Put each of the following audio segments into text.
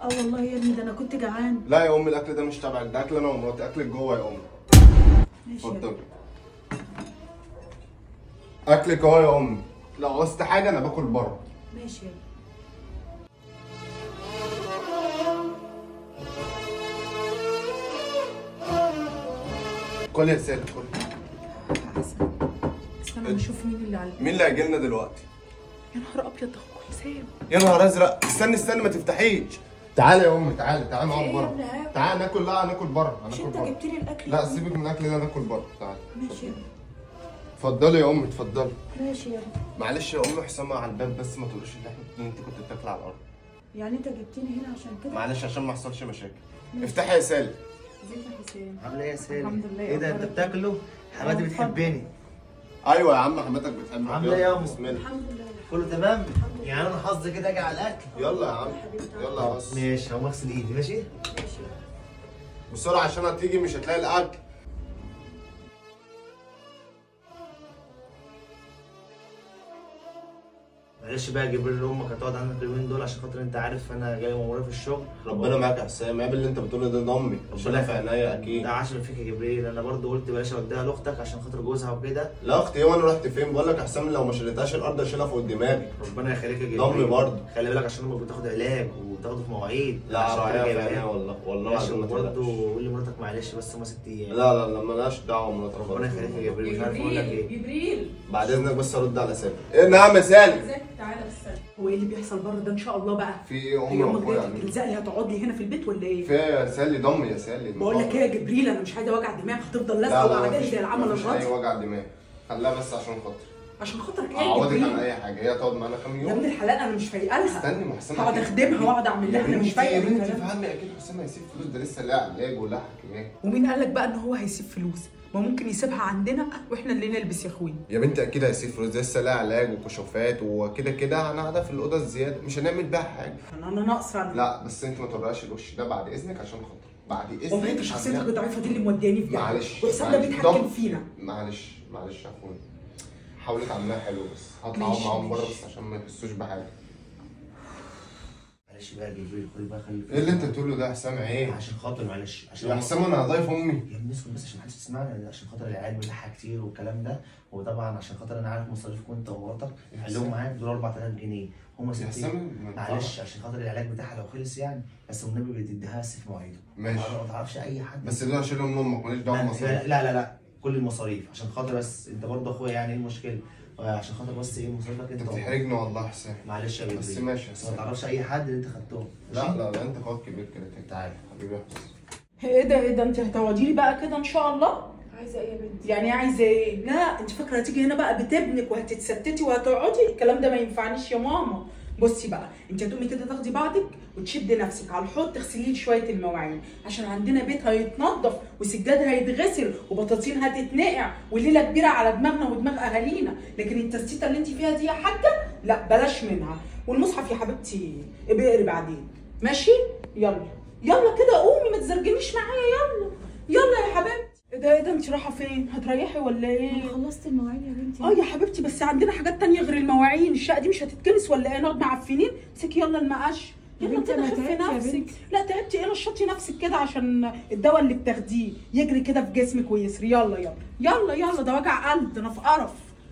اه والله يا ابني ده انا كنت جعان لا يا امي الاكل ده مش تبعك ده اكل انا ومراتي اكلك جوه يا امي ماشي يا ابني. اتفضلي اكلك اهو يا امي لو عوزت حاجه انا باكل بره ماشي يا ابني. كل يا سالم كل حسن استنى ما اشوف مين اللي على مين اللي هيجي لنا دلوقتي يا نهار ابيض ده اخوك حسام يا نهار ازرق استني استني ما تفتحيش تعالى يا امي تعالى تعالى في نقعد إيه بره يا ابني؟ تعالى ناكل لا ناكل بره مش هناكل انت بره جبت لي الاكل لا سيبك من الاكل ده ناكل بره تعالى ماشي يا ابني. اتفضلي يا امي اتفضلي ماشي يا ابني. معلش يا امي حسام على الباب بس ما تقوليش ان احنا انت كنت بتاكلي على الارض يعني انت جبتني هنا عشان كده معلش عشان ما يحصلش مشاكل افتحي يا سالم ازيك يا حسام عامله ايه يا سالم؟ الحمد لله، ايه ده انت أخبارك بتاكله؟ حماتي آه، بتحبني ايوه يا عم حماتك بتحبك عاملة إيه يا يلا، أم؟ بسم الله الحمد لله كله تمام؟ يعني انا حظي كده اجي على الاكل يلا يا عم يلا يا بس ماشي هقوم اغسل ايدي ماشي؟ ماشي بسرعه عشان هتيجي مش هتلاقي الاكل معلش بقى جبريل امك هتقعد عندك اليومين دول عشان خاطر انت عارف انا جاي مأمورة في الشغل ربنا معاك يا حسام عيب اللي انت بتقوله ده ضمي ربنا في عينيا اكيد ده عشان فيك يا جبريل انا برضو قلت بلاش اوديها لاختك عشان خاطر جوزها وكده لا اختي وانا رحت فين بقول لك يا حسام لو ما شلتهاش الارض اشيلها فوق دماغي ربنا يخليك يا جبريل ضمي برضه خلي بالك عشان امك بتاخد علاج وبتاخده في مواعيد لا عشان كده راعيها في جايبها عينيا لك. والله والله ماشي العظيم ما برضه تقلقش قول لمراتك معلش بس هما ست ايام لا لا لا مالهاش دعوه مراتك ربنا يخليك يا جبريل مش عارف اقول لك ايه جبريل بعد اذنك بس ارد على سالم ايه نعم يا سالم ازيك تعالى بس هو ايه اللي بيحصل بره ده ان شاء الله بقى في ايه هي امي امك واخويا جايه يعني تلزق لي هتقعد لي هنا في البيت ولا ايه في إيه يا سالي ضمي يا سالي بقول لك ايه يا جبريل انا مش عايزه وجع دماغ هتفضل لا لازقه لا وقعداني مفيش زي العمل مفيش اي الراضي وجع دماغ خليها بس عشان خاطر عشان خاطرك ايه يا اعوضك عن جبريل اي حاجه هي تقعد معانا كام يا يوم ابن الحلال انا مش فايقه لها استني ما حسام هقعد أكيد- اخدمها واقعد اعمل لها انا مش فايقه يا بنتي بالكلام. فهمي اكيد حسام هيسيب فلوس ده لسه لاقي علاج ولا حكيمات ومين قال لك بقى ان هو هيسيب فلوس ما ممكن يسيبها عندنا واحنا اللي نلبس يا اخويا يا بنتي اكيد هيسيب فلوس ده لسه لاقي علاج وكشوفات وكده كده انا قاعده في الاوضه الزياده مش هنعمل بيها حاجه انا انا ناقصه لا بس انت ما توريهاش الوش ده بعد اذنك عشان خاطر بعد اذنك والله انت شخصيتك هنعمل- الضعيفه دي اللي مودياني في داهية. معلش وحسام ده معلش. بيتحكم ضم- فينا معلش معلش يا اخويا حاولي تعملها حلو بس هطلع ماشي، معاهم بره ماشي. بس عشان ما يحسوش بحاجه معلش بقى يا جبريل خلي بقى خلي ايه اللي انت بتقوله ده يا حسام عيب عشان خاطر معلش عشان يا حسام انا هضيف امي يا ابني اسكت بس عشان محدش يسمعنا عشان خاطر العيال بتاعها كتير والكلام ده وطبعا عشان خاطر انا عارف مصاريفكم انت ومراتك خليهم معاك دول 4000 جنيه هم يا 60 حسام ما معلش عشان خاطر العلاج بتاعها لو خلص يعني بس والنبي بتديها بس في مواعيده ماشي. ما ما تعرفش اي حد بس دول اشيلهم من امك ماليش دعوه لا بمصاريف لا لا لا كل المصاريف عشان خاطر بس انت برضه اخويا يعني ايه المشكله عشان خاطر بس ايه مصاريفك انت انت بتحرجني والله يا حسام معلش يا بس جبريل ماشي يا بس ما حسام تعرفش اي حد اللي انت خدتهم لا ماشي؟ لا لا انت قوي كبير كده كده تعالى حبيبي يا حسام ايه ده ايه ده انت هتقعدي لي بقى كده ان شاء الله عايزه ايه يا بنتي؟ يعني عايزه ايه لا انت فاكره هتيجي هنا بقى بتبنك وهتتستتي وهتقعدي الكلام ده ما ينفعنيش يا ماما بصي بقى انت هتقومي كده تاخدي بعضك وتشدي نفسك على الحوض تغسلي لي شويه المواعين عشان عندنا بيت هيتنضف وسجاد هيتغسل وبطاطين هتتنقع وليله كبيره على دماغنا ودماغ اهالينا لكن التستيته اللي انت فيها دي يا حاجه لا بلاش منها والمصحف يا حبيبتي ابقي اقري بعدين ماشي يلا يلا كده قومي ما تزرجنيش معايا يلا يلا يا حبيبتي ايه ده ايه ده انت رايحه فين هتريحي ولا ايه خلصت المواعين يا بنتي اه يا حبيبتي بس عندنا حاجات تانية غير المواعين الشقه دي مش هتتكنس ولا ايه نقعد معفنين امسكي يلا المقش يا يلا بنتي كده أنا خفي تعبت يا نفسك بنتي. لا تعبتي ايه نشطي نفسك كده عشان الدواء اللي بتاخديه يجري كده في جسمك ويسري يلا يلا يلا يلا ده وجع قلب ده انا في قرف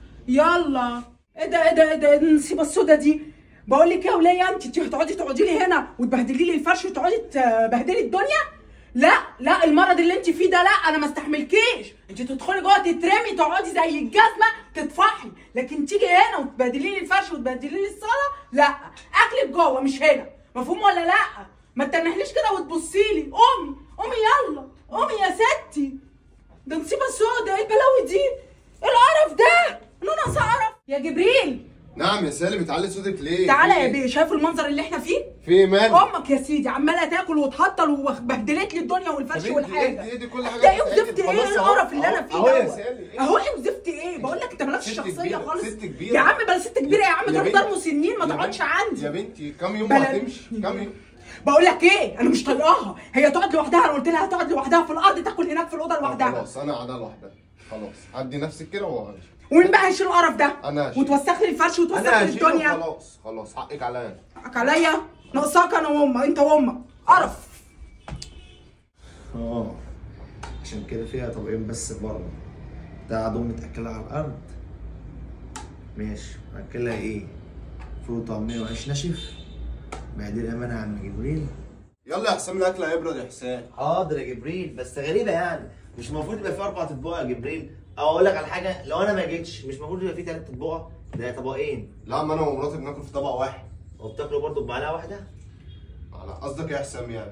يلا ايه ده ايه ده ايه ده إيه النصيبه السودا دي بقول لك يا وليه انت انت هتقعدي تقعدي لي هنا وتبهدلي لي الفرش وتقعدي تبهدلي الدنيا لا لا المرض اللي انت فيه ده لا انا ما استحملكيش انت تدخلي جوه تترمي تقعدي زي الجزمه تطفحي لكن تيجي هنا وتبهدلي لي الفرش وتبهدلي لي الصاله لا اكلك جوه مش هنا مفهوم ولا لا ما تنحليش كده وتبصي لي قومي قومي يلا قومي يا ستي ده نصيبه سودا ايه البلاوي دي ايه القرف ده انا ناقصه قرف يا جبريل نعم يا سالم بتعلي صوتك ليه؟ تعالى في يا إيه؟ بيه شايف المنظر اللي احنا فيه في ايه مال؟ امك يا سيدي عماله تاكل وتهطل وبهدلت لي الدنيا والفرش طب انت والحاجه ايه- ايه دي كل حاجة ده ايه بتتعمل؟ وزفت ايه خلاص اهو. القرف اللي انا فيه اهو يا دوت؟ سالي. اهو ايه وزفت ايه بقول لك انت مالكش ست شخصيه كبيرة، خالص ست كبيرة. يا عم بلا ست كبيره يا عم يا تروح بنت- دار مسنين ما يا تقعدش بنت- عندي يا بنتي كام يوم بلا- وهتمشي كام يوم بقول لك ايه انا مش طايقاها هي تقعد لوحدها انا قلت لها تقعد لوحدها في الارض تاكل هناك في الاوضه لوحدها خلاص انا قاعده لوحدها خلاص عدي نفسك كده وهمشي ومين بقى هيشيل القرف ده أنا هشيل. وتوسخ لي الفرش وتوسخ انا لي هشيله الدنيا خلاص خلاص حقك عليا حقك عليا ناقصاك انا وامك انت وامك قرف اه عشان كده فيها طبقين بس بره ده عدو متأكلها على الأرض ماشي مأكلها ايه؟ فول وطعمية وعيش ناشف بعدين أمانة يا عم جبريل يلا يا حسام الاكل هيبرد يا حسام حاضر يا جبريل بس غريبة يعني مش المفروض يبقى في أربع أطباق يا جبريل أو أقول لك على حاجة لو أنا ما جيتش مش المفروض يبقى في تلات أطباق ده طبقين لا ما انا ومراتي بناكل في طبق واحد وبتاكلوا برضه بمعلقة واحدة على قصدك إيه يا حسام يعني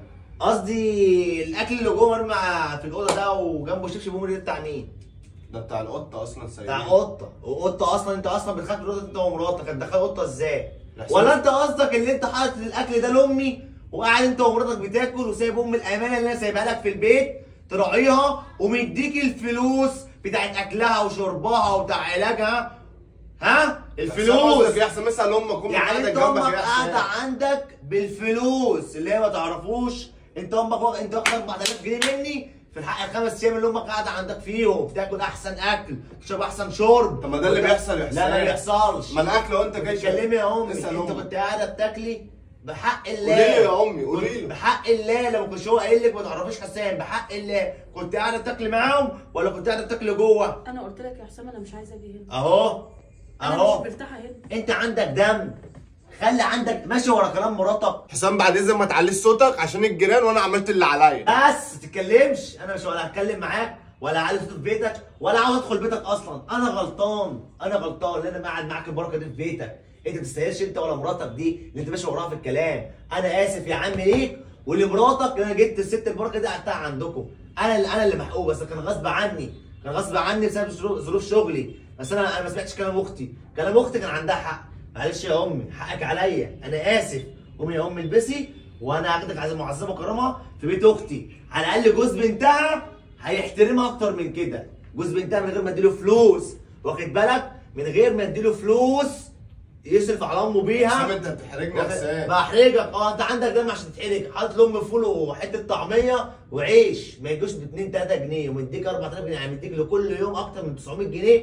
قصدي الأكل اللي جوه مرمى في الأوضة ده وجنبه شبشب بومري ده بتاع مين؟ ده بتاع القطه اصلا سيد بتاع قطه وقطه اصلا انت اصلا بتخاف من القطه انت ومراتك هتدخل قطه ازاي لا، حسام. ولا انت قصدك ان انت حاطط الاكل ده لامي وقاعد انت ومراتك بتاكل وسايب ام الامانه اللي انا سايبها لك في البيت تراعيها ومديك الفلوس بتاعت اكلها وشربها وبتاع علاجها ها حسام الفلوس قصدك ايه يا حسام اسال امك امك يعني قاعده انت جنبك امك يا قاعده حسام عندك بالفلوس اللي هي ما تعرفوش انت امك واخد انت واخد 4000 جنيه مني في الحق الخمس ايام اللي امك قاعده عندك فيهم بتاكل احسن اكل تشرب احسن شرب طب ما ده اللي بيحصل يا لا ما حسام. بيحصلش ما الاكل وانت جاي بتكلمي يا امي اسال انت امك كنت قاعده بتاكلي بحق الله قولي لي يا امي قولي كنت- لي بحق الله لو كنت هو قايل لك ما تعرفيش حسام بحق الله كنت قاعده بتاكلي معاهم ولا كنت قاعده بتاكلي جوه انا قلت لك يا حسام انا مش عايزه اجي هنا اهو انا اهو مش مرتاحه هنا انت عندك دم خلي عندك ماشي ورا كلام مراتك حسام بعد اذنك ما تعليش صوتك عشان الجيران وانا عملت اللي عليا بس ما تتكلمش انا مش ولا هتكلم معاك ولا عايز ادخل بيتك ولا عاوز ادخل بيتك اصلا انا غلطان انا غلطان ان انا قاعد معاك البركه دي في بيتك انت ما تستاهلش انت ولا مراتك دي اللي انت ماشي وراها في الكلام انا اسف يا عم ليك ولمراتك ان انا جبت الست البركه دي قعدتها عندكم انا اللي انا اللي محقوق بس كان غصب عني كان غصب عني بسبب ظروف ظروف شغلي بس انا انا ما سمعتش كلام اختي كلام اختي كان عندها حق معلش يا امي حقك عليا انا اسف قومي يا امي البسي وانا هاخدك عايز معززه مكرمه في بيت اختي على الاقل جوز بنتها هيحترمها اكتر من كده جوز بنتها من غير ما اديله فلوس واخد بالك من غير ما اديله فلوس يصرف على امه حسام بيها انت بتحرجني يا واخد- حسام بحرجك اه انت عندك دم عشان تتحرج حاطط لام فول وحته طعميه وعيش ما يجوش ب 2 3 جنيه ومديك 4000 جنيه يعني مديك لكل يوم اكتر من 900 جنيه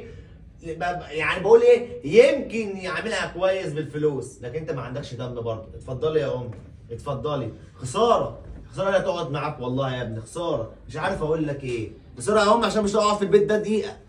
ب- يعني بقول ايه يمكن يعملها كويس بالفلوس لكن انت ما عندكش دم برضه اتفضلي يا امي اتفضلي خساره خساره لا تقعد معاك والله يا ابني خساره مش عارف اقول لك ايه بسرعه يا امي عشان مش هقعد في البيت ده دقيقه